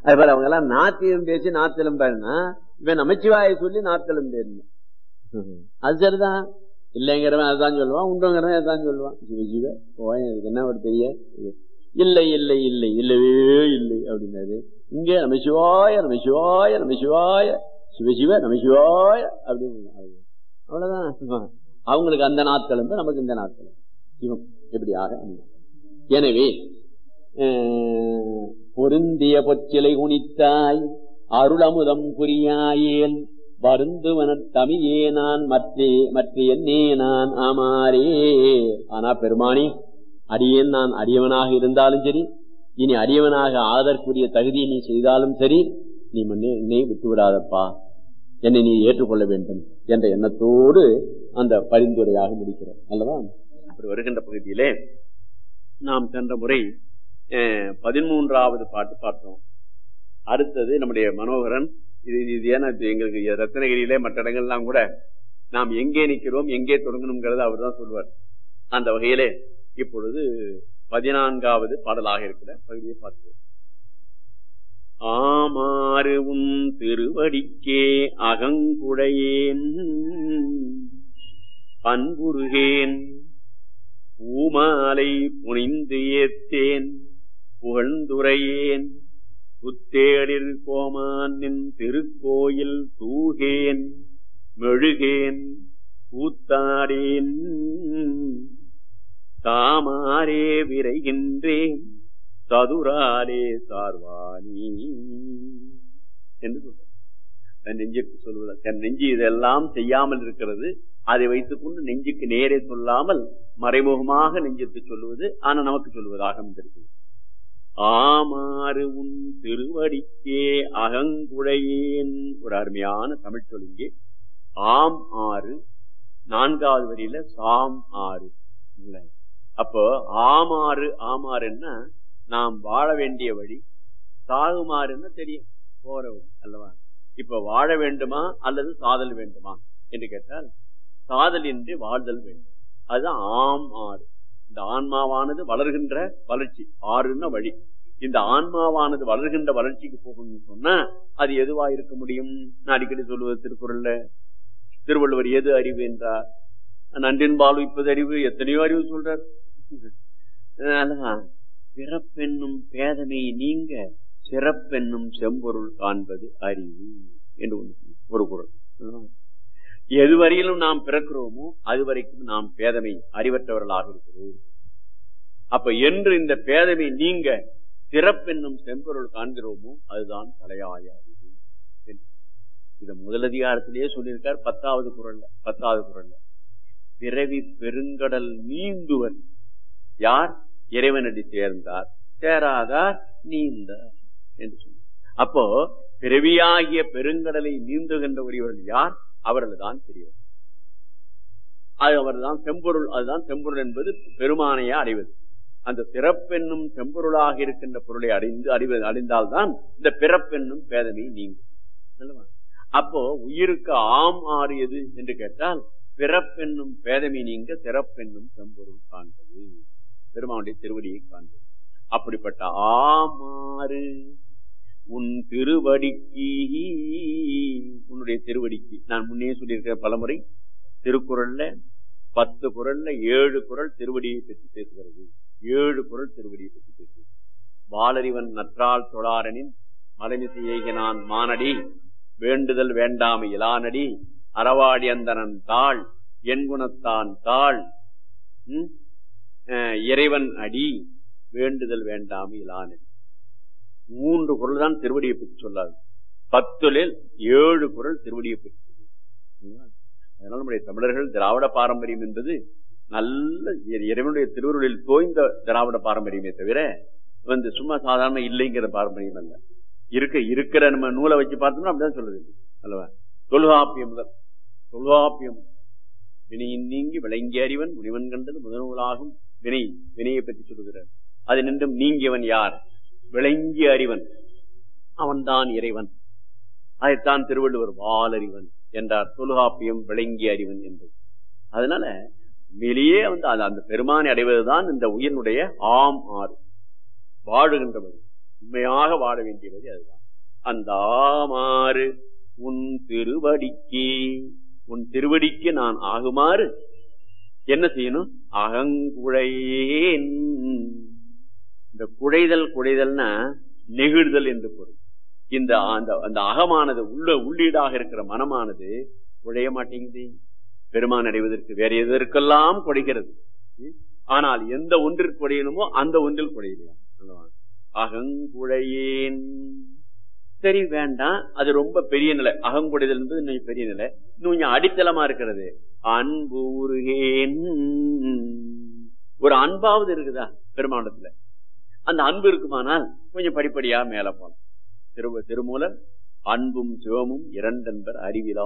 அது போல அவங்க எல்லாம் நாத்தியம் பேசி நாத்திலும் பேருனா இவன் நமச்சிவாயை சொல்லி நாத்திலும் பேருங்க அது சரிதான் இல்லைங்கிறவன் அதுதான் சொல்லுவான் உண்டுங்கிறவன் அதுதான் சொல்லுவான் சிவ சிவ போய் எனக்கு என்ன ஒரு பெரிய இது. இல்லை இல்லை இல்லை இல்லவே இல்லை அப்படின்னாரு இங்க நமசிவாய நமசிவாய நமசிவாய சிவசிவ நமசிவாய அப்படின்னு அவ்வளவுதான் அவங்களுக்கு அந்த நாட்களும் நமக்கு இந்த நாட்களும் சிவம் எப்படியாக அமையும். எனவே அஹ், பொருந்திய பொச்சிலை குனித்தாய் அருளமுதம் புரியாயேன் வருந்துவன தமிழே நான் மற்றே மற்ற என்னே நான் ஆமாரே ஆனா பெருமானி அடியேன் நான் அடியவனாக இருந்தாலும் சரி இனி அடியவனாக ஆதற்குரிய தகுதியை நீ செய்தாலும் சரி நீ முன்னே என்னை விட்டு விடாதப்பா என்னை நீ ஏற்றுக்கொள்ள வேண்டும் என்ற எண்ணத்தோடு அந்த பரிந்துரையாக முடிக்கிறோம் அல்லவா அப்படி வருகின்ற பகுதியிலே நாம் சென்ற முறை அஹ், பதிமூன்றாவது பாட்டு பார்த்தோம் அடுத்தது நம்முடைய மனோகரன் இது இது ஏன்னா இது எங்களுக்கு ரத்னகிரியிலே மற்ற இடங்கள்லாம் கூட நாம் எங்கே நிற்கிறோம் எங்கே தொடங்கணுங்கிறத அவர் தான் சொல்லுவார் அந்த வகையிலே இப்பொழுது பதினான்காவது பாடலாக இருக்கிற பகுதியை பார்க்கிறோம் ஆமாறு உன் திருவடிக்கே அகங்குடையேன் அன்புருகேன் பூமாலை புனிந்து ஏத்தேன் புகழ்ந்துரையேன் புத்தேளில் கோமான் நின் திருக்கோயில் தூகேன் மெழுகேன் கூத்தாடேன் தாமாரே விரைகின்றேன் சதுராலே சார்வாணி என்று சொல்றார் தன் நெஞ்சிற்கு சொல்வதா தன் நெஞ்சு இதெல்லாம் செய்யாமல் இருக்கிறது அதை வைத்துக் கொண்டு நெஞ்சுக்கு நேரே சொல்லாமல் மறைமுகமாக நெஞ்சிற்கு சொல்லுவது ஆனா நமக்கு சொல்வதாக அமைந்திருக்கிறது ஆமாறு உன் திருவடிக்கே அகங்குழையேன் ஒரு அருமையான தமிழ் சொல்லுங்க ஆம் ஆறு நான்காவது வரியில சாம் ஆறு இல்ல அப்போ ஆமாறு ஆமாறுன்னா நாம் வாழ வேண்டிய வழி சாகுமாறுன்னா தெரியும் போற வழி அல்லவா இப்ப வாழ வேண்டுமா அல்லது சாதல் வேண்டுமா என்று கேட்டால் சாதல் என்று வாழ்தல் வேண்டும் அதுதான் ஆம் ஆறு இந்த ஆன்மாவானது வளர்கின்ற வளர்ச்சி ஆறுன்னா வழி இந்த ஆன்மாவானது வளர்கின்ற வளர்ச்சிக்கு போகணும்னு சொன்னா அது எதுவா இருக்க முடியும் நான் அடிக்கடி சொல்லுவது திருக்குறள்ல திருவள்ளுவர் எது அறிவு என்றார் நன்றின் பால்விப்பது அறிவு எத்தனையோ அறிவு சொல்றார் அல்லவா பிறப்பென்னும் பேதமை நீங்க சிறப்பென்னும் செம்பொருள் காண்பது அறிவு என்று ஒண்ணு ஒரு குரல் எதுவரையிலும் நாம் பிறக்கிறோமோ அதுவரைக்கும் நாம் பேதமை அறிவற்றவர்களாக இருக்கிறோம் அப்ப என்று இந்த பேதமை நீங்க சிறப்பென்னும் செம்பொருள் காண்கிறோமோ அதுதான் தலையாய அறிவு இத முதலதிகாரத்திலேயே சொல்லியிருக்கார் பத்தாவது குரல்ல பத்தாவது குரல்ல பிறவி பெருங்கடல் நீந்துவன் யார் இறைவனடி சேர்ந்தார் சேராதார் நீந்தார் என்று சொன்னார் அப்போ பிறவியாகிய பெருங்கடலை நீந்துகின்ற உரியவர்கள் யார் அவர்கள் தான் பெரியவர் அது அவர்தான் செம்பொருள் அதுதான் செம்பொருள் என்பது பெருமானையா அடைவது அந்த சிறப்பென்னும் செம்பொருளாக இருக்கின்ற பொருளை அடைந்து அறிவது அடைந்தால்தான் இந்த பிறப்பென்னும் பேதமை நீங்கும் அல்லவா? அப்போ உயிருக்கு ஆம் ஆறியது என்று கேட்டால் பிறப்பென்னும் பேதமை நீங்க சிறப்பென்னும் செம்பொருள் காண்பது பெருமானுடைய திருவடியை காண்பது அப்படிப்பட்ட ஆமாறு உன் திருவடிக்கு உன்னுடைய திருவடிக்கு நான் முன்னே சொல்லியிருக்கிற பலமுறை திருக்குறள்ல பத்து குரல்ல ஏழு குரல் திருவடியை பற்றி பேசுகிறது ஏழு குரல் திருவடியை பற்றி பேசுகிறது வாலறிவன் நற்றால் தொழாரனின் மலைமிசை ஏகினான் மானடி வேண்டுதல் வேண்டாமை இலானடி அறவாடி அந்தனன் தாள் என் குணத்தான் தாள் ம்? அஹ் இறைவன் அடி வேண்டுதல் வேண்டாமை இலானடி மூன்று குரல் தான் திருவடியை பற்றி சொல்லாது பத்துலில் ஏழு குரல் திருவடியை பற்றி சொல்லுது. அதனால நம்முடைய தமிழர்கள் திராவிட பாரம்பரியம் என்பது நல்ல இறை- இறைவனுடைய திருவருளில் தோய்ந்த திராவிட பாரம்பரியமே தவிர வந்து சும்மா சாதாரண இல்லைங்கிற பாரம்பரியம் அல்ல இருக்க இருக்கிற நம்ம நூலை வச்சு பார்த்தோம்னா அப்படிதான் சொல்லுது அல்லவா தொல்காப்பியம் முதல் தொல்காப்பியம் வினையின் நீங்கி விளங்கி அறிவன் முனிவன் கண்டது முதல்வளாகும் வினை வினையை பற்றி சொல்லுகிறார் அது நின்றும் நீங்கியவன் யார் விளங்கி அறிவன் அவன்தான் இறைவன் அதைத்தான் திருவள்ளுவர் வாலறிவன் என்றார் தொல்காப்பியம் விளங்கி அறிவன் என்பது அதனால வெளியே வந்து அந்த- அந்த பெருமானை அடைவதுதான் இந்த உயிரினுடைய ஆம் ஆறு வாழுகின்ற வழி உண்மையாக வாழ வேண்டியது அதுதான் அந்த ஆமாறு உன் திருவடிக்கு உன் திருவடிக்கு நான் ஆகுமாறு என்ன செய்யணும் அகங்குழையேன் இந்த குழைதல் குழைதல்னா நெகிழ்தல் என்று பொருள் இந்த அந்த அந்த அகமானது உள்ள உள்ளீடாக இருக்கிற மனமானது குழைய மாட்டேங்குது பெருமான் அடைவதற்கு வேற எதற்கெல்லாம் குறைகிறது ஆனால் எந்த ஒன்றிற்கு குறையணுமோ அந்த ஒன்றில் குறையலையா அகங்குழையேன் சரி வேண்டாம் அது ரொம்ப பெரிய நிலை அகங்குடைதல் என்பது இன்னும் பெரிய நிலை இன்னும் கொஞ்சம் அடித்தளமா இருக்கிறது அன்பு உருகேன் ஒரு அன்பாவது இருக்குதா பெருமாண்டத்துல அந்த அன்பு இருக்குமானால் கொஞ்சம் படிப்படியா மேல போலாம் திரு திருமூலன் அன்பும் சிவமும் இரண்டென்பர் அறிவிலா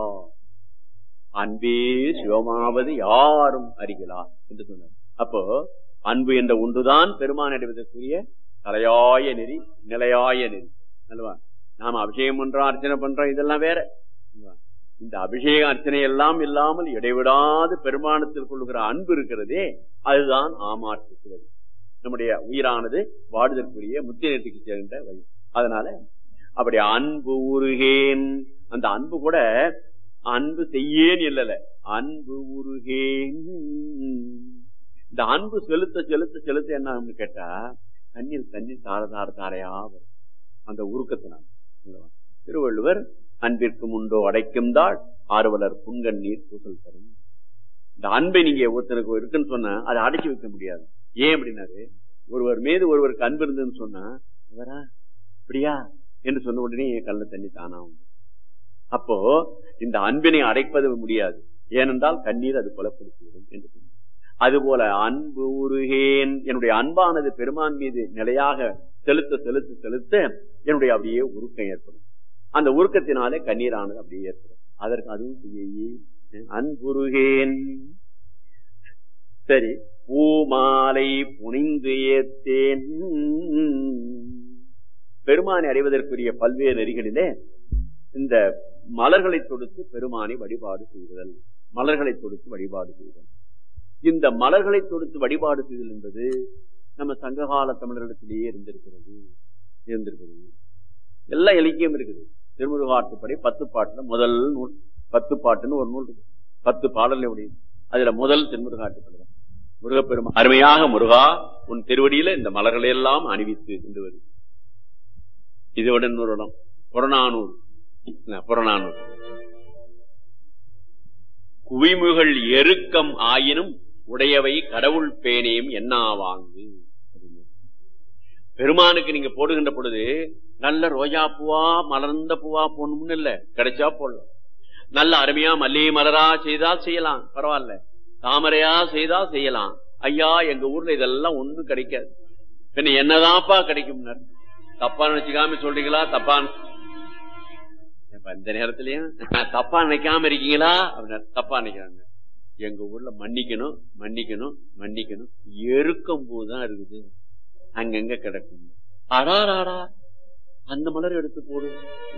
அன்பே சிவமாவது யாரும் அறிவிலா என்று சொன்னார் அப்போ அன்பு என்ற ஒன்றுதான் பெருமான் அடைவதற்குரிய தலையாய நெறி நிலையாய நெறி அல்லவா நாம அபிஷேகம் பண்றோம் அர்ச்சனை பண்றோம் இதெல்லாம் வேற இந்த அபிஷேக அர்ச்சனை எல்லாம் இல்லாமல் இடைவிடாது பெருமானத்தில் கொள்ளுகிற அன்பு இருக்கிறதே அதுதான் ஆமாற்றுகிறது நம்முடைய உயிரானது வாடுதற்குரிய முத்தினத்துக்கு சேர்ந்த வழி அதனால அப்படி அன்பு உருகேன் அந்த அன்பு கூட அன்பு செய்யேன் இல்லல அன்பு உருகேன் இந்த அன்பு செலுத்த செலுத்த செலுத்த என்ன ஆகும்னு கேட்டா தண்ணீர் தண்ணீர் தார தார தாரையா வரும் அந்த உருக்கத்தினால் திருவள்ளுவர் அன்பிற்கு முண்டோ அடைக்கும் தாள் ஆர்வலர் புங்கன் நீர் பூசல் தரும் இந்த அன்பை நீங்க ஒருத்தருக்கு இருக்குன்னு சொன்னா அதை அடைச்சு வைக்க முடியாது ஏன் அப்படின்னாரு ஒருவர் மீது ஒருவருக்கு அன்பு இருந்ததுன்னு சொன்னா இவரா இப்படியா என்று சொன்ன உடனே என் கல்ல தண்ணி தானா உண்டு அப்போ இந்த அன்பினை அடைப்பது முடியாது ஏனென்றால் கண்ணீர் அது புலப்படுத்திவிடும் என்று சொன்னார் அதுபோல அன்பு உருகேன் என்னுடைய அன்பானது பெருமான் மீது நிலையாக செலுத்த செலுத்த செலுத்த என்னுடைய அப்படியே உருக்கம் ஏற்படும் அந்த உருக்கத்தினாலே கண்ணீரானது அப்படியே ஏற்படும் அதற்கு அதுவும் செய்யே அன்புருகேன் சரி பூமாலை புனிந்து ஏத்தேன் பெருமானை அடைவதற்குரிய பல்வேறு நெறிகளிலே இந்த மலர்களை தொடுத்து பெருமானை வழிபாடு செய்தல் மலர்களை தொடுத்து வழிபாடு செய்தல் இந்த மலர்களை தொடுத்து வழிபாடு செய்தல் என்பது நம்ம சங்ககால தமிழரிடத்திலேயே இருந்திருக்கிறது இருந்திருக்கிறது எல்லா இலக்கியம் இருக்குது திருமுருகாட்டுப்படை பத்து பாட்டுல முதல் நூல் பத்து பாட்டுன்னு ஒரு நூல் இருக்கு பத்து பாடல் எப்படி அதுல முதல் திருமுருகாட்டுப்படை தான் முருகப்பெருமா அருமையாக முருகா உன் திருவடியில இந்த மலர்களை எல்லாம் அணிவித்து என்று வருது இதோட இன்னொரு இடம் புறநானூர் புறநானூர் குவிமுகள் எருக்கம் ஆயினும் உடையவை கடவுள் பேனையும் என்னாவாங்கு பெருமானுக்கு நீங்க போடுகின்ற பொழுது நல்ல ரோஜா பூவா மலர்ந்த பூவா போடணும்னு இல்ல கிடைச்சா போடலாம் நல்ல அருமையா மல்லிகை மலரா செய்தால் செய்யலாம் பரவாயில்ல தாமரையா செய்தா செய்யலாம் ஐயா எங்க ஊர்ல இதெல்லாம் ஒண்ணும் கிடைக்காது பின்ன என்னதான்ப்பா கிடைக்கும் தப்பா நினைச்சுக்காம சொல்றீங்களா தப்பா இந்த நேரத்திலயும் தப்பா நினைக்காம இருக்கீங்களா அப்படின்னா தப்பா நினைக்கிறாங்க எங்க ஊர்ல மன்னிக்கணும் மன்னிக்கணும் மன்னிக்கணும் எருக்கம் பூ தான் இருக்குது அங்கங்க கிடக்கும் அடாராடா அந்த மலர் எடுத்து போடு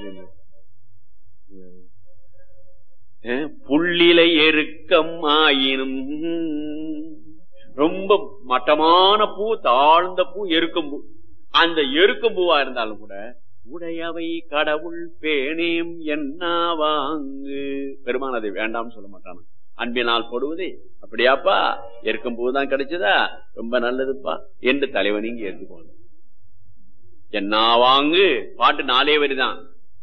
புள்ளிலை எருக்கம் ஆயினும் ரொம்ப மட்டமான பூ தாழ்ந்த பூ எருக்கம் பூ அந்த எருக்கம் பூவா இருந்தாலும் கூட உடையவை கடவுள் பேணேம் என்ன வாங்கு பெருமான் அதை வேண்டாம்னு சொல்ல மாட்டானா அன்பினால் போடுவதே அப்படியாப்பா எருக்கும் பூதான் கிடைச்சதா ரொம்ப நல்லதுப்பா என்று தலைவன் இங்க ஏற்றுக்கோங்க என்ன வாங்கு பாட்டு நாலே வரிதான்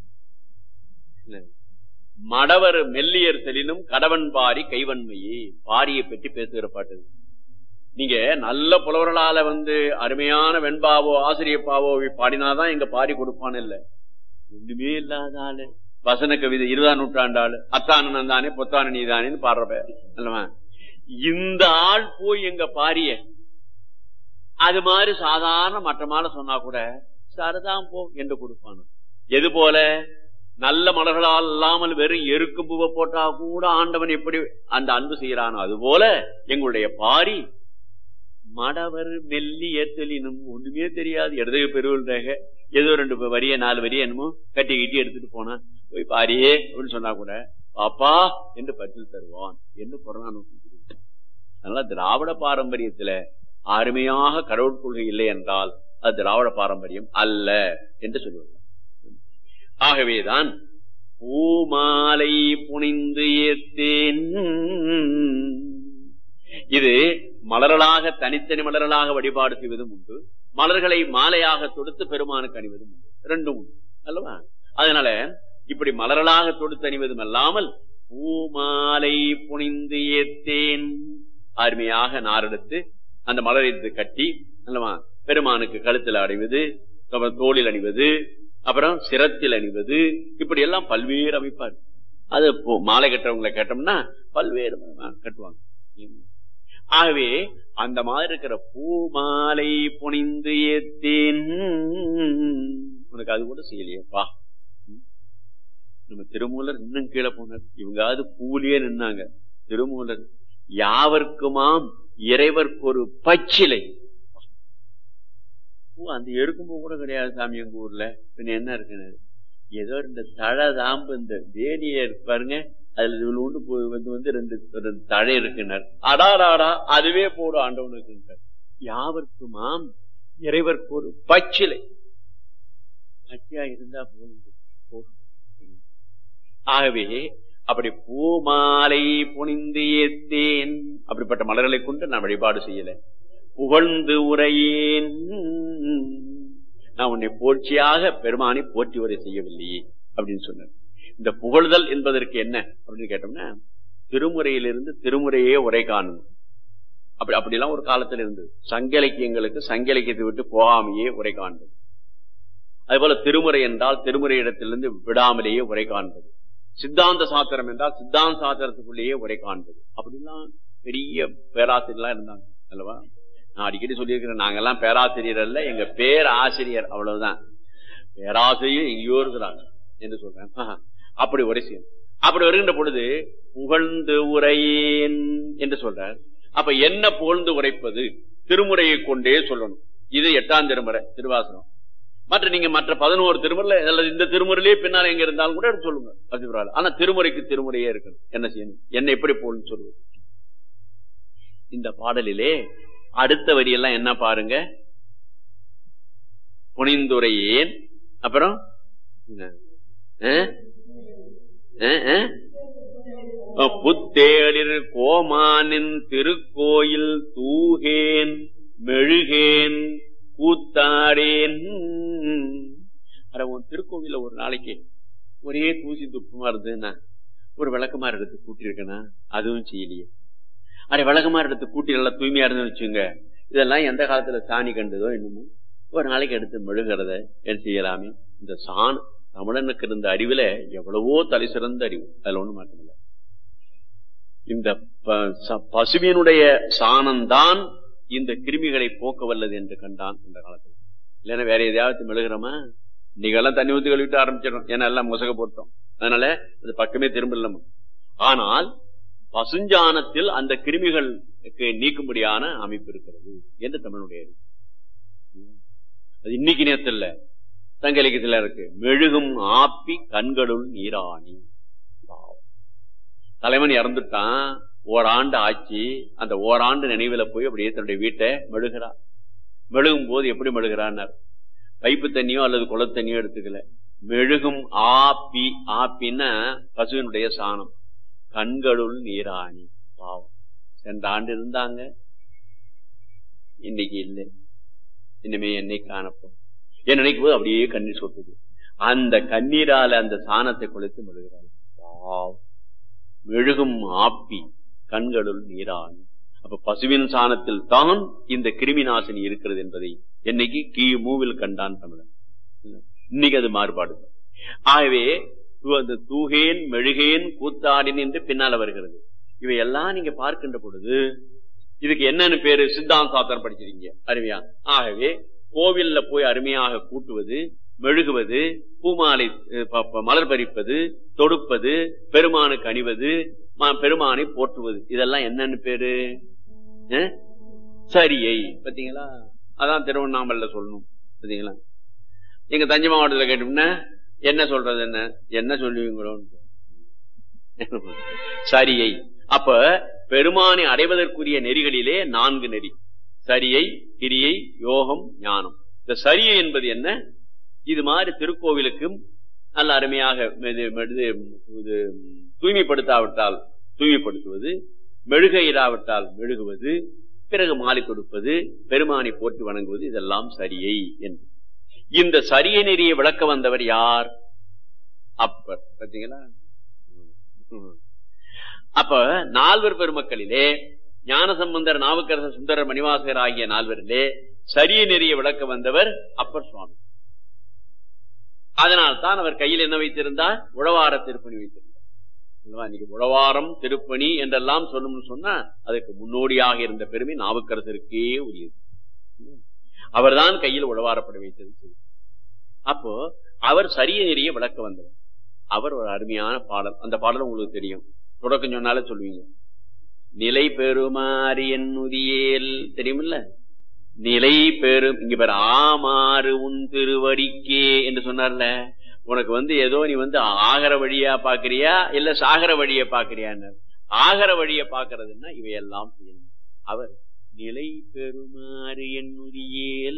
மடவர் மெல்லியர் செலினும் கடவன் பாரி கைவன்மையே பாரியை பற்றி பேசுகிற பாட்டு நீங்க நல்ல புலவர்களால வந்து அருமையான வெண்பாவோ ஆசிரியப்பாவோ பாடினாதான் எங்க பாரி கொடுப்பான்னு இல்ல ஒண்ணுமே இல்லாத ஆளு வசன கவிதை இருபதாம் நூற்றாண்டு ஆளு அத்தானன் தானே பொத்தான நீதானேன்னு பாடுறப்ப அல்லவா இந்த ஆள் போய் எங்க பாரிய அது மாதிரி சாதாரண மற்றமால சொன்னா கூட சரிதான் போ என்று கொடுப்பானு எது போல நல்ல மலர்களால் இல்லாமல் வெறும் எருக்கும் பூவை போட்டா கூட ஆண்டவன் எப்படி அந்த அன்பு செய்யறானோ அது போல எங்களுடைய பாரி மடவர் மெல்லிய தெளினும் ஒண்ணுமே தெரியாது இடதுக பெருவல்றாங்க ஏதோ ரெண்டு வரிய நாலு வரிய என்னமோ கட்டி கட்டி எடுத்துட்டு போனா போய் பாரியே அப்படின்னு சொன்னா கூட பாப்பா என்று பற்றில் தருவான் என்று புறநானூற்றி அதனால திராவிட பாரம்பரியத்துல அருமையாக கடவுள் கொள்கை இல்லை என்றால் அது திராவிட பாரம்பரியம் அல்ல என்று சொல்லுவாங்க ஆகவேதான் பூமாலை புனிந்து ஏத்தேன் இது மலர்களாக தனித்தனி மலர்களாக வழிபாடு செய்வதும் உண்டு மலர்களை மாலையாக தொடுத்து பெருமானுக்கு அணிவதும் உண்டு ரெண்டும் உண்டு அல்லவா அதனால இப்படி மலர்களாக தொடுத்து அணிவதும் அல்லாமல் பூமாலை புனிந்து ஏத்தேன் அருமையாக நாரெடுத்து அந்த மலரை கட்டி அல்லவா பெருமானுக்கு கழுத்தில் அணிவது அப்புறம் தோளில் அணிவது அப்புறம் சிரத்தில் அணிவது இப்படி எல்லாம் பல்வேறு அமைப்பார் அது மாலை கட்டுறவங்களை கேட்டோம்னா பல்வேறு கட்டுவாங்க ஆகவே அந்த மாதிரி இருக்கிற பூ மாலை புனிந்து ஏத்தேன் உனக்கு அது கூட செய்யலையப்பா நம்ம திருமூலர் இன்னும் கீழே போனார் இவங்காவது பூலியே நின்னாங்க திருமூலர் யாவர்க்குமாம் இறைவர்க்கு ஒரு பச்சிலை பூ அந்த எருக்கும்பூ கூட கிடையாது சாமி எங்க ஊர்ல பின்ன என்ன இருக்குன்னு ஏதோ இந்த தழை தாம்பு இந்த வேலிய பாருங்க அதுல உண்டு வந்து வந்து ரெண்டு ரெண்டு தழை இருக்குனர் அடாடாடா அதுவே போடும் ஆண்டவனுக்கு யாவர்க்குமாம் இறைவர்க்கு ஒரு பச்சிலை பச்சையா இருந்தா போதும் ஆகவே அப்படி பூமாலை புனிந்து ஏத்தேன் அப்படிப்பட்ட மலர்களை கொண்டு நான் வழிபாடு செய்யல புகழ்ந்து உரையேன் நான் உன்னை போற்றியாக பெருமானை போற்றி உரை செய்யவில்லையே அப்படின்னு சொன்னார் இந்த புகழ்தல் என்பதற்கு என்ன அப்படின்னு கேட்டோம்னா திருமுறையிலிருந்து திருமுறையே உரை காணும் அப்படி அப்படிலாம் ஒரு காலத்தில் இருந்தது சங்க இலக்கியங்களுக்கு சங்க இலக்கியத்தை விட்டு போகாமையே உரை காண்பது அதுபோல திருமுறை என்றால் திருமுறை இடத்திலிருந்து விடாமலேயே உரை காண்பது சித்தாந்த சாத்திரம் என்றால் சித்தாந்த சாத்திரத்துக்குள்ளேயே உரை காண்பது அப்படிலாம் பெரிய பேராசிரியர்லாம் இருந்தாங்க அல்லவா நான் அடிக்கடி சொல்லியிருக்கிறேன் நாங்கெல்லாம் பேராசிரியர் அல்ல எங்க பேராசிரியர் அவ்வளவுதான் பேராசிரியர் எங்கேயோ இருக்கிறாங்க என்று சொல்றேன் அப்படி உரை செய்யும் அப்படி வருகின்ற பொழுது புகழ்ந்து உரையேன் என்று சொல்றார் அப்ப என்ன புகழ்ந்து உரைப்பது திருமுறையை கொண்டே சொல்லணும் இது எட்டாம் திருமுறை திருவாசனம் மற்ற நீங்க மற்ற பதினோரு திருமுறை அல்லது இந்த திருமுறையிலேயே பின்னால் எங்க இருந்தாலும் கூட சொல்லுங்க அது ஆனா திருமுறைக்கு திருமுறையே இருக்கணும் என்ன செய்யணும் என்ன எப்படி போகணும்னு சொல்லுவது இந்த பாடலிலே அடுத்த வரியெல்லாம் என்ன பாருங்க புனிந்துரையேன் அப்புறம் புத்தேளிர் கோமானின் திருக்கோயில் தூகேன் மெழுகேன் கூத்தாடேன் உன் திருக்கோவில ஒரு நாளைக்கு ஒரே தூசி துப்புமா இருந்ததுன்னா ஒரு விளக்கமா எடுத்து கூட்டியிருக்கேனா அதுவும் செய்யலையே அரை விளக்கமா எடுத்து கூட்டி நல்லா தூய்மையா இருந்து வச்சுங்க இதெல்லாம் எந்த காலத்துல சாணி கண்டதோ என்னமோ ஒரு நாளைக்கு எடுத்து மெழுகிறத என்ன செய்யலாமே இந்த சாண் தமிழனுக்கு இருந்த அறிவுல எவ்வளவோ தலை சிறந்த அறிவு அதுல ஒண்ணு மாற்றமில்ல இந்த பசுவினுடைய சாணம்தான் இந்த கிருமிகளை போக்க வல்லது என்று கண்டான் இந்த காலத்துல இல்லைன்னா வேற எதையாவது மெழுகிறோமா இன்னைக்கெல்லாம் தண்ணி ஊத்தி கழுவிட்டு ஆரம்பிச்சிடும் ஏன்னா எல்லாம் முசக போட்டோம் அதனால அது பக்கமே திரும்ப இல்லாம ஆனால் பசுஞ்சானத்தில் அந்த கிருமிகளுக்கு நீக்கும்படியான அமைப்பு இருக்கிறது என்று தமிழுடைய அது இன்னைக்கு நேரத்தில் தங்க இலக்கியத்துல இருக்கு மெழுகும் ஆப்பி கண்களுள் நீராணி தலைவன் இறந்துட்டான் ஓராண்டு ஆச்சு அந்த ஓராண்டு நினைவுல போய் அப்படியே தன்னுடைய வீட்டை மெழுகிறா மெழுகும் போது எப்படி மெழுகிறான்னார் பைப்பு தண்ணியோ அல்லது குள தண்ணியோ எடுத்துக்கல மெழுகும் ஆப்பி ஆப்பின்னா பசுவினுடைய சாணம் கண்களுள் நீராணி பாவம் சென்ற ஆண்டு இருந்தாங்க இன்னைக்கு இல்லை இனிமே என்னை காணப்போம் என் நினைக்கும் போது அப்படியே கண்ணீர் சொட்டுது அந்த கண்ணீரால அந்த சாணத்தை குளித்து மெழுகிறாள் பாவம் மெழுகும் ஆப்பி கண்களுள் நீராணி அப்ப பசுவின் சாணத்தில் தான் இந்த கிருமி நாசினி இருக்கிறது என்பதை என்னைக்கு கீ மூவில் கண்டான் தமிழன் இன்னைக்கு அது மாறுபாடு ஆகவே அந்த தூகேன் மெழுகேன் கூத்தாடின் என்று பின்னால வருகிறது இவையெல்லாம் நீங்க பார்க்கின்ற பொழுது இதுக்கு என்னன்னு பேரு சித்தாந்த சாத்திரம் படிச்சிருக்கீங்க அருமையா ஆகவே கோவில்ல போய் அருமையாக கூட்டுவது மெழுகுவது பூமாலை மலர் பறிப்பது தொடுப்பது பெருமானுக்கு அணிவது பெருமானை போற்றுவது இதெல்லாம் என்னன்னு பேரு சரியை பாத்தீங்களா அதான் திருவண்ணாமலையில சொல்லணும் பாத்தீங்களா எங்க தஞ்சை மாவட்டத்தில் கேட்டோம்னா என்ன சொல்றது என்ன என்ன சொல்லுவீங்களோ சரியை அப்ப பெருமானை அடைவதற்குரிய நெறிகளிலே நான்கு நெறி சரியை கிரியை யோகம் ஞானம் இந்த சரியை என்பது என்ன இது மாதிரி திருக்கோவிலுக்கும் நல்ல அருமையாக இது- இது- இது தூய்மைப்படுத்தாவிட்டால் தூய்மைப்படுத்துவது மெழுகையிடாவிட்டால் மெழுகுவது பிறகு மாலை கொடுப்பது பெருமானை போற்றி வணங்குவது இதெல்லாம் சரியை என்று இந்த சரிய நெறிய விளக்க வந்தவர் யார் அப்பர் பார்த்தீங்களா ம். அப்ப நால்வர் பெருமக்களிலே ஞானசம்பந்தர் நாவுக்கரசர் சுந்தரர் மணிவாசகர் ஆகிய நால்வரிலே சரிய நெறிய விளக்க வந்தவர் அப்பர் சுவாமி அதனால் தான் அவர் கையில் என்ன வைத்திருந்தார் உழவார திருப்பணி வைத்திருந்தார் அல்லவா? இன்னைக்கு உழவாரம் திருப்பணி என்றெல்லாம் சொல்லணும்னு சொன்னா அதுக்கு முன்னோடியாக இருந்த பெருமை நாவுக்கரசருக்கே உரியது அவர்தான் கையில் உழவாரப்பட வைத்தது சரி. அப்போ அவர் சரிய நெறிய விளக்க வந்தவர் அவர் ஒரு அருமையான பாடல் அந்த பாடல் உங்களுக்கு தெரியும் தொடக்கம் சொன்னாலே சொல்லுவீங்க நிலை பெறுமாறு என் உதியேல் தெரியுமில்ல நிலை பெறும் இங்க பேர் ஆமாறு உன் திருவடிக்கே என்று சொன்னார்ல உனக்கு வந்து ஏதோ நீ வந்து ஆகர வழியா பாக்குறியா இல்ல சாகர வழிய பாக்குறியான்னு ஆகர வழிய பாக்குறதுன்னா இவையெல்லாம் செய்யணும் அவர் நிலை பெறுமாறு என் உதியேல்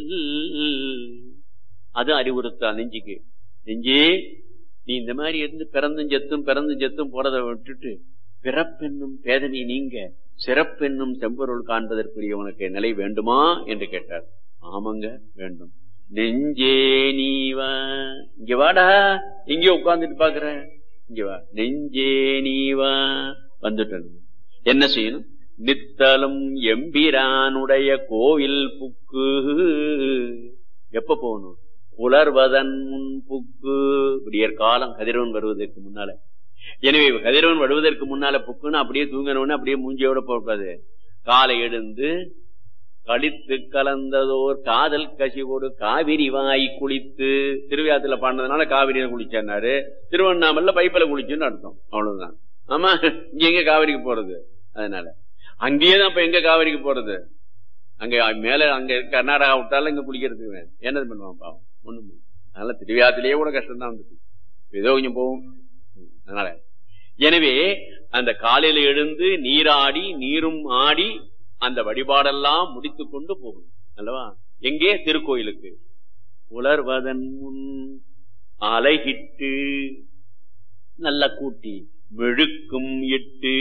அது அறிவுறுத்தா நெஞ்சுக்கு நெஞ்சே நீ இந்த மாதிரி இருந்து பிறந்தும் செத்தும் பிறந்தும் செத்தும் போறதை விட்டுட்டு பிறப்பென்னும் பேதனை நீங்க சிறப்பென்னும் செம்பொருள் காண்பதற்குரிய உனக்கு நிலை வேண்டுமா என்று கேட்டார் ஆமாங்க வேண்டும் நெஞ்சே நீ வா இங்க வாடா இங்கே உட்கார்ந்துட்டு பாக்குற இங்க வா நெஞ்சே நீ வா வந்துட்டேன் என்ன செய்யணும் நித்தலும் எம்பிரானுடைய கோவில் புக்கு எப்ப போகணும் புலர்வதன் முன் புக்கு விடியற் காலம் கதிரவன் வருவதற்கு முன்னால எனவே கதிரவன் வருவதற்கு முன்னால புக்குன்னு அப்படியே தூங்கணும்னு அப்படியே மூஞ்சியோட போகாது காலை எழுந்து கழித்து கலந்ததோர் காதல் கசிவோடு காவிரி வாய் குளித்து திருவிழாத்துல பாடினதுனால காவிரியில குளிச்சாரு திருவண்ணாமல்ல பைப்பில குளிச்சுன்னு அர்த்தம் அவ்வளவுதான் ஆமா இங்க எங்க காவிரிக்கு போறது அதனால அங்கேயேதான் இப்ப எங்க காவிரிக்கு போறது அங்க மேல அங்க கர்நாடகா விட்டாலும் இங்க குளிக்கிறதுக்கு வேணும். என்னது பண்ணுவான் பாவம் ஒண்ணும் அதனால திருவிழாத்திலேயே கூட கஷ்டம் தான் வந்துச்சு ஏதோ கொஞ்சம் போகும் அதனால எனவே அந்த காலையில எழுந்து நீராடி நீரும் ஆடி அந்த வழிபாடெல்லாம் முடித்துக் கொண்டு போகணும் அல்லவா எங்கே திருக்கோயிலுக்கு உலர்வதன் முன் அலைகிட்டு நல்ல கூட்டி மெழுக்கும் இட்டு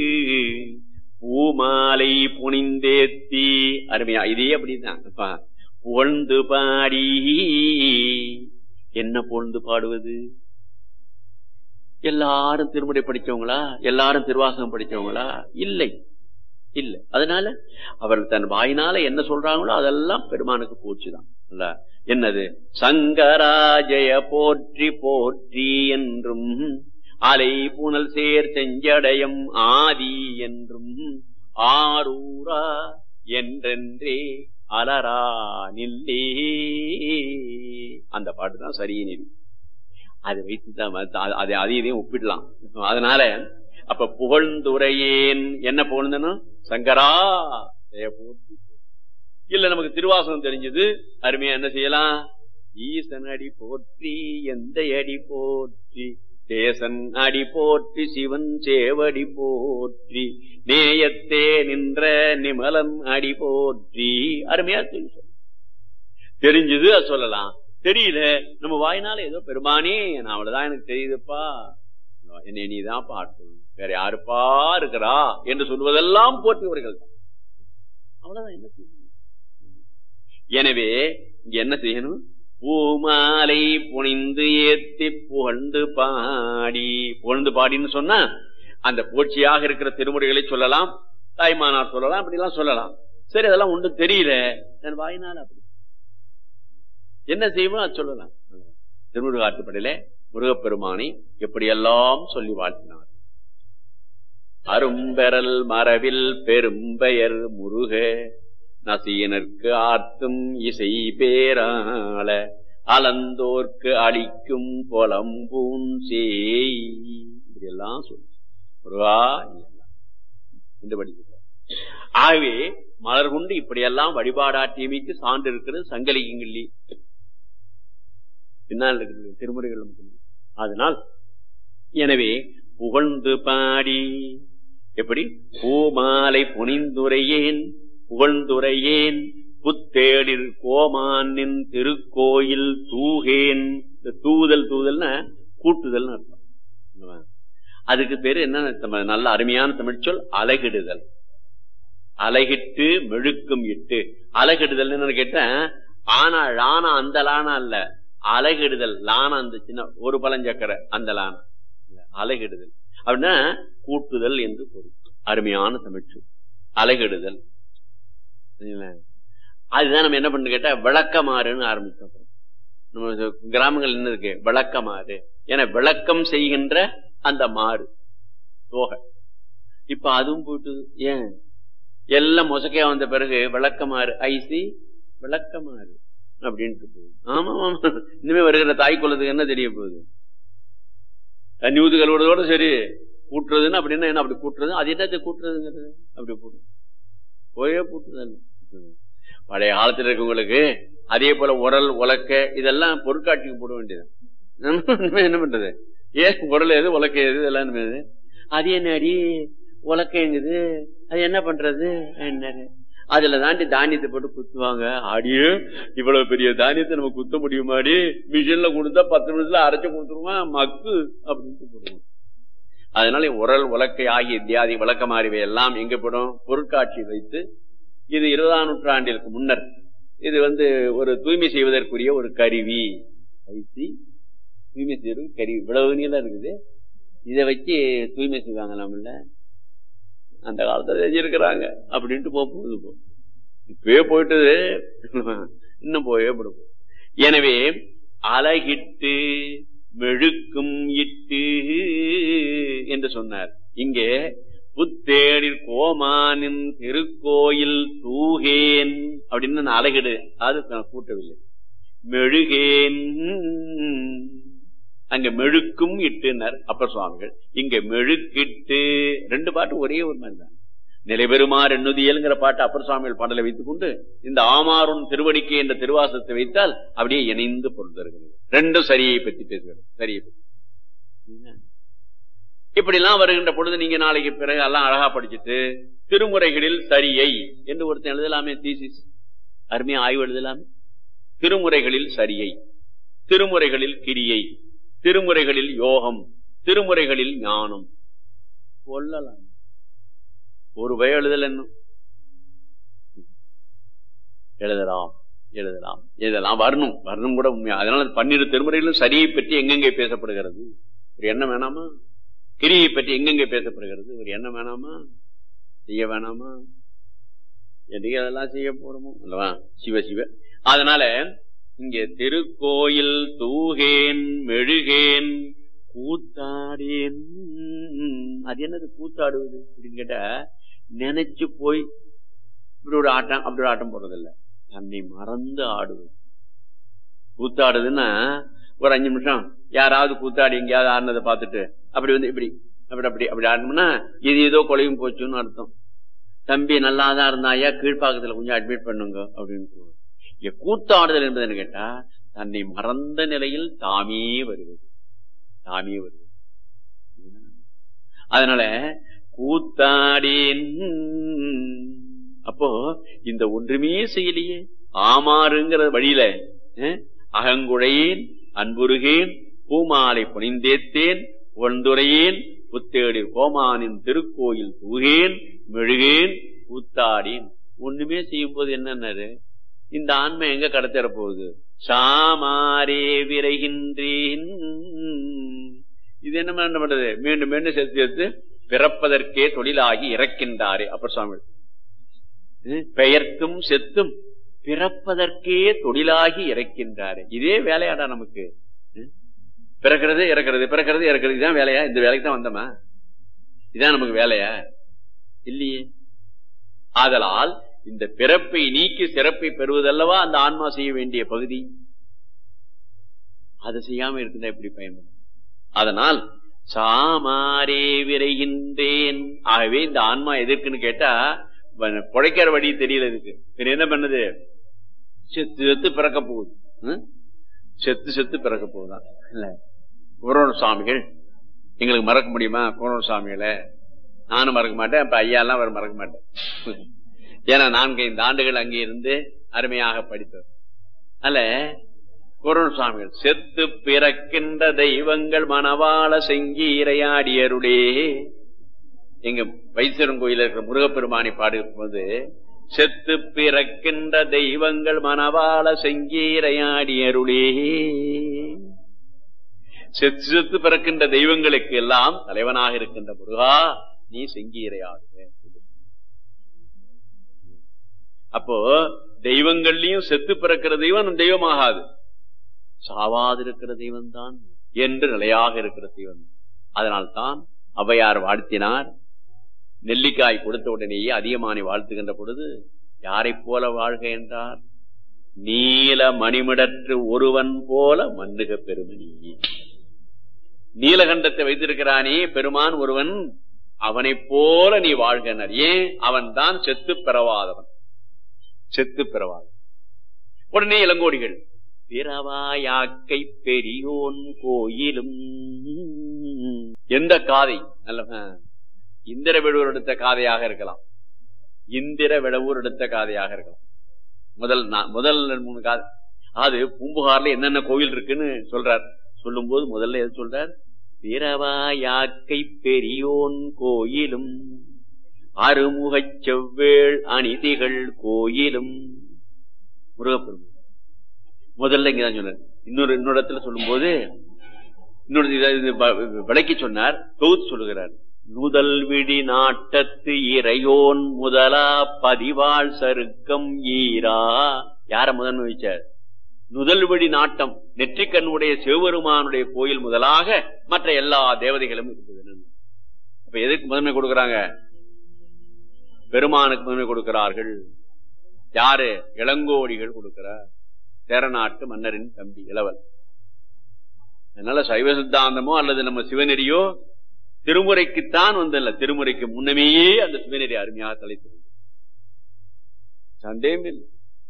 பூமாலை புனிந்தேத்தி அருமையா இதே அப்படிதான் அப்பா, புகழ்ந்து பாடி என்ன புகழ்ந்து பாடுவது எல்லாரும் திருமுறை படிச்சவங்களா எல்லாரும் திருவாசகம் படிச்சவங்களா இல்லை இல்லை அதனால அவர் தன் வாயினால என்ன சொல்றாங்களோ அதெல்லாம் பெருமானுக்கு போச்சுதான் இல்ல என்னது சங்கராஜய போற்றி போற்றி என்றும் அலை புனல் சேர் செஞ்சடயம் ஆதி என்றும் ஆரூரா என்றென்றே அலரா நில்லே அந்த பாட்டு தான் சரியே நெறி அதை வைத்துதான் அதை அதையும் ஒப்பிடலாம் அதனால அப்ப புகழ்ந்துரையேன் என்ன புகழ்ந்தனும் சங்கரா ஜெய போற்றி இல்ல நமக்கு திருவாசகம் தெரிஞ்சது அருமையா என்ன செய்யலாம் ஈசன் அடி போற்றி எந்த அடி போற்றி தேசன் அடி போற்றி சிவன் சேவடி போற்றி நேயத்தே நின்ற நிமலன் அடி போற்றி அருமையா தெரியும் தெரிஞ்சது அது சொல்லலாம் தெரியல நம்ம வாயினால ஏதோ பெருமானே நான் அவ்வளவுதான் எனக்கு தெரியுதுப்பா என்னை நீதான் பாட்டு வேற யாருப்பா இருக்கிறா என்று சொல்வதெல்லாம் போற்றியவர்கள் தான் அவ்வளவுதான் என்ன செய்யணும் எனவே இங்க என்ன செய்யணும் பூமாலை புனிந்து ஏத்தி புகழ்ந்து பாடி புகழ்ந்து பாடின்னு சொன்னா அந்த போட்சியாக இருக்கிற திருமுறைகளை சொல்லலாம் தாய்மானார் சொல்லலாம் அப்படி எல்லாம் சொல்லலாம் சரி அதெல்லாம் ஒன்றும் தெரியல என் வாயினால் அப்படி என்ன செய்வோம் அது சொல்லலாம் திருமுருக ஆற்றுப்படையில முருகப்பெருமானை எப்படியெல்லாம் சொல்லி வாழ்த்தினார் அரும்பெறல் மரபில் பெரும்பெயர் முருக நசீனருக்கு ஆர்த்தும் இசை பேராள அலந்தோர்க்கு அளிக்கும் பொலம்பூன் சேய் இப்படியெல்லாம் சொல்லு முருகா என்று படிக்கிறார் ஆகவே மலர் கொண்டு இப்படியெல்லாம் வழிபாடாட்டியமைக்கு சான்று இருக்கிறது சங்கலிங்கல்லி பின்னால் இருக்கிறது திருமுறைகள் அதனால் எனவே புகழ்ந்து பாடி எப்படி பூமாலை புனிந்துரையேன் புகழ்ந்துரையேன் புத்தேடில் கோமானின் திருக்கோயில் தூகேன் இந்த தூதல் தூதல்னா கூட்டுதல்னு அர்த்தம் இல்லவா? அதுக்கு பேரு என்ன நம்ம நல்ல அருமையான தமிழ் சொல் அலகிடுதல் அலகிட்டு மெழுக்கும் இட்டு அலகிடுதல் என்னன்னு கேட்டேன் ஆனா லானா அந்த லானா அல்ல அலகிடுதல் லானா அந்த சின்ன ஒரு பழஞ்சக்கரை அந்த லானா அலகிடுதல் அப்படின்னா கூட்டுதல் என்று பொருள் அருமையான தமிழ் சொல் அலகிடுதல் சரிங்களா? அதுதான் நம்ம என்ன பண்ணு கேட்டா விளக்கமாறுன்னு ஆரம்பிச்சோம் நம்ம இது கிராமங்கள் என்ன இருக்கு விளக்கமாறு ஏன்னா விளக்கம் செய்கின்ற அந்த மாறு தோகை இப்ப அதுவும் போட்டு ஏன் எல்லாம் மொசக்கையா வந்த பிறகு விளக்கமாறு ஐசி விளக்கமாறு அப்படின்ட்டு போகுது ஆமா ஆமா இனிமே வருகிற தாய் குலத்துக்கு என்ன தெரிய போகுது தண்ணி ஊத்துகளோட சரி கூட்டுறதுன்னு அப்படின்னா என்ன அப்படி கூட்டுறது அது என்னது கூட்டுறதுங்கிறது அப்படி போட்டு போயே போட்டுதான் பழைய காலத்துல இருக்கவங்களுக்கு அதே போல உரல் உலக்க இதெல்லாம் பொருட்காட்சிக்கு போட வேண்டியது நம்ம என்ன பண்றது ஏன் உரல் எது உலக்க எது இதெல்லாம் என்னது? அது என்ன அடி உலக்க எங்குது அது என்ன பண்றது என்னது அதுல தாண்டி தானியத்தை போட்டு குத்துவாங்க ஆடியே இவ்வளவு பெரிய தானியத்தை நம்ம குத்த முடியுமாடி மிஷின்ல கொடுத்தா பத்து நிமிஷத்துல அரைச்சு கொடுத்துருவான் மக்கு அப்படின்ட்டு போடுவோம் அதனால உரல் உலக்கை ஆகிய இத்தியாதி விளக்கமாறிவை எல்லாம் எங்க போடும் பொருட்காட்சி வைத்து இது இருபதாம் நூற்றாண்டிற்கு முன்னர் இது வந்து ஒரு தூய்மை செய்வதற்குரிய ஒரு கருவி ஐசி தூய்மை செய்வதற்கு கருவி இவ்வளவு நீளம் இருக்குது இதை வச்சு தூய்மை செய்வாங்களாம்ல அந்த காலத்துல செஞ்சிருக்கிறாங்க அப்படின்ட்டு போ போகுது போ இப்பவே போயிட்டது இன்னும் போயே போடும் எனவே அழகிட்டு மெழுக்கும் இட்டு என்று சொன்னார் இங்கே புத்தேடில் கோமானின் திருக்கோயில் தூகேன் அப்படின்னு நான் அழகிடு அது நான் கூட்டவில்லை மெழுகேன் அங்க மெழுக்கும் இட்டுனர் அப்பர் சுவாமிகள் இங்க மெழுக்கிட்டு ரெண்டு பாட்டு ஒரே ஒரு மாதிரி தான் நிலைபெறுமாறு எண்ணுதியல்ங்கிற பாட்டு அப்பர் சுவாமிகள் பாடலை வைத்துக் கொண்டு இந்த ஆமாறும் திருவடிக்கை என்ற திருவாசத்தை வைத்தால் அப்படியே இணைந்து பொருள் தருகிறது ரெண்டும் சரியை பற்றி பேசுகிறது சரியை பற்றி இப்படி எல்லாம் வருகின்ற பொழுது நீங்க நாளைக்கு பிறகு எல்லாம் அழகா படிச்சுட்டு திருமுறைகளில் சரியை என்று ஒருத்தன் எழுதலாமே தீசிஸ் அருமையா ஆய்வு எழுதலாமே திருமுறைகளில் சரியை திருமுறைகளில் கிரியை திருமுறைகளில் யோகம் திருமுறைகளில் ஞானம் கொள்ளலாம் ஒரு பய எழுதல் என்ன எழுதலாம் எழுதலாம் எழுதலாம் வரணும் வரணும் கூட உண்மையா அதனால பன்னிரு திருமுறைகளும் சரியை பற்றி எங்கெங்கே பேசப்படுகிறது ஒரு எண்ணம் வேணாமா கிரியை பற்றி எங்கெங்கே பேசப்படுகிறது ஒரு எண்ணம் வேணாமா செய்ய வேணாமா என்னைக்கு அதெல்லாம் செய்ய போறோமோ அல்லவா சிவ சிவ அதனால இங்கே திருக்கோயில் தூகேன் மெழுகேன் கூத்தாடேன் அது என்னது கூத்தாடுவது அப்படின்னு கேட்டா நினைச்சு போய் இப்படி ஒரு ஆட்டம் அப்படி ஒரு ஆட்டம் போடுறதில்ல தன்னை மறந்து ஆடுவது கூத்தாடுதுன்னா ஒரு அஞ்சு நிமிஷம் யாராவது கூத்தாடி எங்கேயாவது ஆடினதை பார்த்துட்டு அப்படி வந்து இப்படி அப்படி அப்படி அப்படி ஆடணும்னா இது ஏதோ கொலையும் போச்சுன்னு அர்த்தம் தம்பி நல்லாதான் இருந்தாயா கீழ்ப்பாக்கத்துல கொஞ்சம் அட்மிட் பண்ணுங்க அப்படின்னு சொல்லுவாங்க இங்க கூத்தாடுதல் என்பது என்ன கேட்டா தன்னை மறந்த நிலையில் தாமே வருவது தாமே வருவது அதனால கூத்தாடேன் அப்போ இந்த ஒன்றுமே செய்யலையே ஆமாறுங்கிற வழியில அஹ், அகங்குழையேன் அன்புருகேன் பூமாலை புனிந்தேத்தேன் ஒன்றுரையேன் புத்தேடி கோமானின் திருக்கோயில் தூகேன் மெழுகேன் கூத்தாடேன் ஒண்ணுமே செய்யும் போது என்னன்னாரு இந்த ஆன்மை எங்க கடத்தர போகுது சாமாரே விரைகின்றேன் இது என்ன என்ன பண்றது மீண்டும் மீண்டும் சேர்த்து சேர்த்து பிறப்பதற்கே தொழிலாகி இறக்கின்றாரே அப்பர் சுவாமி ஹம், பெயர்த்தும் செத்தும் பிறப்பதற்கே தொழிலாகி இறக்கின்றாரே இதே வேலையாடா நமக்கு ஹம், பிறக்கிறது இறக்கிறது பிறக்கிறது இறக்கிறது இதான் வேலையா இந்த வேலைக்கு தான் வந்தோமா இதான் நமக்கு வேலையா இல்லையே ஆதலால் இந்த பிறப்பை நீக்கி சிறப்பை பெறுவதல்லவா அந்த ஆன்மா செய்ய வேண்டிய பகுதி அதை செய்யாம இருக்குதா எப்படி பயன்படும் அதனால் சாமாரே விரைகின்றேன் ஆகவே இந்த ஆன்மா எதற்குன்னு கேட்டா வ- பிழைக்கிற வழி தெரியல இதுக்கு பின்ன என்ன பண்ணுது செத்து செத்து பிறக்க போகுது ம்? செத்து செத்து பிறக்க போகுதான் இல்ல குரோண சுவாமிகள் எங்களுக்கு மறக்க முடியுமா குரோண சுவாமிகளை நானும் மறக்க மாட்டேன் அப்ப ஐயா எல்லாம் அவர் மறக்க மாட்டேன் ஏன்னா நான்கு ஐந்து ஆண்டுகள் அங்கே இருந்து அருமையாக படித்தவர் அல்ல குரல் சுவாமிகள் செத்து பிறக்கின்ற தெய்வங்கள் மணவாள செங்கீரையாடியருளே எங்க வைத்தியரன் கோயில இருக்கிற முருகப்பெருமானை பாடும்போது செத்து பிறக்கின்ற தெய்வங்கள் மணவாள செங்கீரையாடியருளே செத்து செத்து பிறக்கின்ற தெய்வங்களுக்கு எல்லாம் தலைவனாக இருக்கின்ற முருகா நீ செங்கீரையாடுக அப்போ தெய்வங்கள்லயும் செத்து பிறக்கிற தெய்வம் தெய்வமாகாது சாவாதிருக்கிற தெய்வம் தான் என்று நிலையாக இருக்கிற தெய்வம் அதனால்தான் அவையார் வாழ்த்தினார் நெல்லிக்காய் கொடுத்த உடனேயே அதிகமானி வாழ்த்துகின்ற பொழுது யாரை போல வாழ்க என்றார் நீல மணிமிடற்று ஒருவன் போல மன்னுக பெருமணி நீலகண்டத்தை வைத்திருக்கிறானே பெருமான் ஒருவன் அவனைப் போல நீ வாழ்கனர் ஏன் அவன் தான் செத்து பிறவாதவன் செத்து பிறவாதவன் உடனே இளங்கோடிகள் பிறவாயாக்கை பெரியோன் கோயிலும் எந்த காதை நல்ல இந்திர விடவூர் எடுத்த காதையாக இருக்கலாம் இந்திர விடவூர் எடுத்த காதையாக இருக்கலாம் முதல் முதல் மூணு காதை அது பூம்புகார்ல என்னென்ன கோயில் இருக்குன்னு சொல்றார் சொல்லும் போது முதல்ல எது சொல்றார் பிறவாயாக்கை பெரியோன் கோயிலும் அருமுகச் செவ்வேள் அநீதிகள் கோயிலும் முருகப்பெருமான் முதல்ல இங்கதான் சொன்னார் இன்னொரு இன்னொரு இடத்துல சொல்லும் போது இன்னொரு விளக்கி சொன்னார் தொகுத்து சொல்லுகிறார் நுதல் விடி நாட்டத்து இறையோன் முதலா பதிவாள் சருக்கம் ஈரா யார முதன்மை வச்சார் நுதல்வெடி நாட்டம் நெற்றிக்கண்ணுடைய சிவபெருமானுடைய கோயில் முதலாக மற்ற எல்லா தேவதைகளும் இருக்குது அப்ப எதுக்கு முதன்மை கொடுக்கறாங்க பெருமானுக்கு முதன்மை கொடுக்கிறார்கள் யாரு இளங்கோடிகள் கொடுக்கிறார் சேரநாட்டு மன்னரின் தம்பி இளவல் அதனால சைவ சித்தாந்தமோ அல்லது நம்ம சிவநெறியோ திருமுறைக்குத்தான் வந்தல்ல திருமுறைக்கு முன்னமேயே அந்த சிவநெறி அருமையாக தலைத்திருந்தது சந்தேகம் இல்லை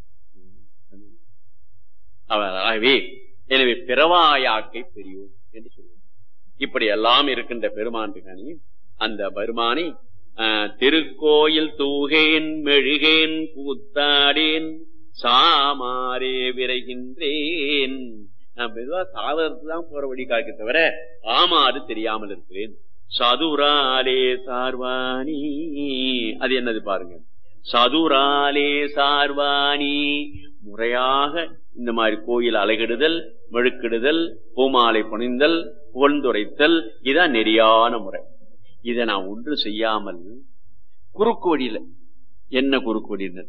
ஆகவே எனவே பிறவாயாக்கை பெரியோர் என்று சொல்லுவோம் இப்படி எல்லாம் இருக்கின்ற பெருமான் அந்த பெருமானை திருக்கோயில் தூகேன் மெழுகேன் கூத்தாடேன் சாமாரே விரைகின்றேன் நான் மெதுவா சாவதற்கு தான் போற வழி காக்க தவிர ஆமாறு தெரியாமல் இருக்கிறேன் சதுராலே சார்வாணி அது என்னது பாருங்க சதுராலே சார்வாணி முறையாக இந்த மாதிரி கோயில் அலைகிடுதல் மெழுக்கிடுதல் பூமாலை புனிந்தல் புகழ்ந்துரைத்தல் இதான் நெறியான முறை இதை நான் ஒன்று செய்யாமல் குறுக்கு வழியில என்ன குறுக்கு வழியினர்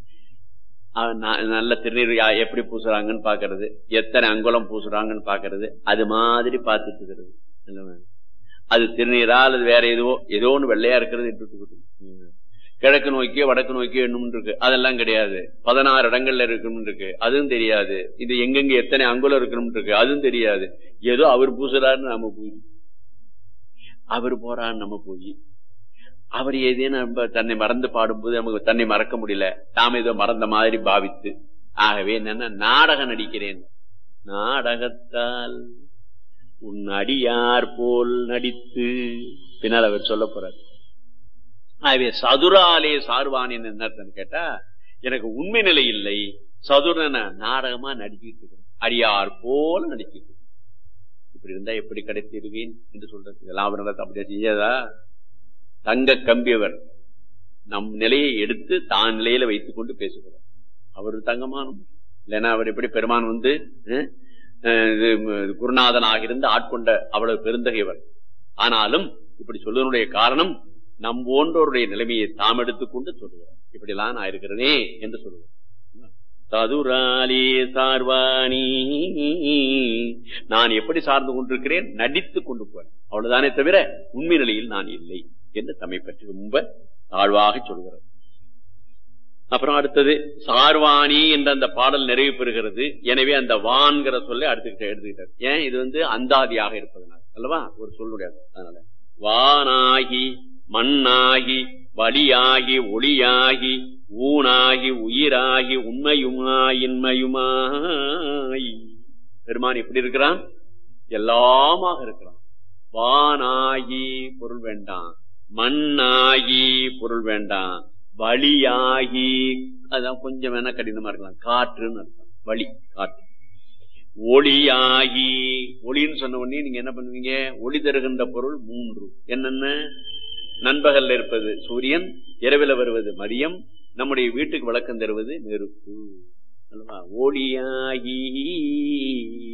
நல்ல திருநீர் எப்படி பூசுறாங்கன்னு பாக்குறது எத்தனை அங்குலம் பூசுறாங்கன்னு பாக்குறது அது மாதிரி பார்த்துட்டு இருக்கிறது அது திருநீரா அல்லது வேற எதுவோ ஏதோ ஒண்ணு வெள்ளையா இருக்கிறது கிழக்கு நோக்கியோ வடக்கு நோக்கியோ என்னும் இருக்கு அதெல்லாம் கிடையாது பதினாறு இடங்கள்ல இருக்கணும் இருக்கு அதுவும் தெரியாது இது எங்கெங்க எத்தனை அங்குலம் இருக்கணும் இருக்கு அதுவும் தெரியாது ஏதோ அவர் பூசுறாருன்னு நம்ம போய் அவர் போறான்னு நம்ம போய் அவர் ஏதேனும் நம்ம தன்னை மறந்து பாடும்போது நமக்கு தன்னை மறக்க முடியல நாம ஏதோ மறந்த மாதிரி பாவித்து ஆகவே என்னன்னா நாடகம் நடிக்கிறேன் நாடகத்தால் உன் அடியார் போல் நடித்து பின்னால் அவர் சொல்ல போறார் ஆகவே சதுராலே சார்வானின் என்ன கேட்டா எனக்கு உண்மை நிலை இல்லை சதுரன நாடகமா நடிச்சுட்டு இருக்கிறேன் அடியார் போல நடிச்சுட்டு இப்படி இருந்தா எப்படி கிடைத்திடுவேன் என்று சொல்றது இதெல்லாம் அவர் அப்படியே செய்யாதா தங்க கம்பியவர் நம் நிலையை எடுத்து தான் நிலையில வைத்துக் கொண்டு பேசுகிறார் அவர் தங்கமானம் இல்லைன்னா அவர் எப்படி பெருமான் வந்து குருநாதனாக இருந்து ஆட்கொண்ட அவ்வளவு பெருந்தகைவர் ஆனாலும் இப்படி சொல்வதனுடைய காரணம் நம் போன்றோருடைய நிலைமையை தாம் எடுத்துக்கொண்டு சொல்லுகிறார் இப்படிலாம் நான் இருக்கிறேனே என்று சொல்லுவார் சதுராலே சார்வாணி நான் எப்படி சார்ந்து கொண்டிருக்கிறேன் நடித்து கொண்டு போறேன் அவ்வளவுதானே தவிர உண்மை நிலையில் நான் இல்லை என்று தம்மை பற்றி ரொம்ப தாழ்வாக சொல்கிறார் அப்புறம் அடுத்தது சார்வாணி என்ற அந்த பாடல் நிறைவு பெறுகிறது எனவே அந்த வான்கிற சொல்ல அடுத்துக்கிட்ட எடுத்துக்கிட்டார் ஏன் இது வந்து அந்தாதியாக இருப்பதனால் அல்லவா ஒரு சொல்லுடைய அதனால வானாகி மண்ணாகி வழியாகி ஒளியாகி ஊனாகி உயிராகி உண்மையுமாயின்மையுமாய் பெருமான் எப்படி இருக்கிறான் எல்லாமாக இருக்கிறான் வானாகி பொருள் வேண்டாம் மண்ணாகி பொருள் வேண்டாம் வழியாகி அதான் கொஞ்சம் வேணா கடினமா இருக்கலாம் காற்றுன்னு அர்த்தம் வழி காற்று ஒளியாகி ஒளின்னு சொன்ன உடனே நீங்க என்ன பண்ணுவீங்க ஒளி தருகின்ற பொருள் மூன்று என்னென்ன நண்பகல்ல இருப்பது சூரியன் இரவில வருவது மதியம் நம்முடைய வீட்டுக்கு விளக்கம் தருவது நெருப்பு அல்லவா ஒளியாகி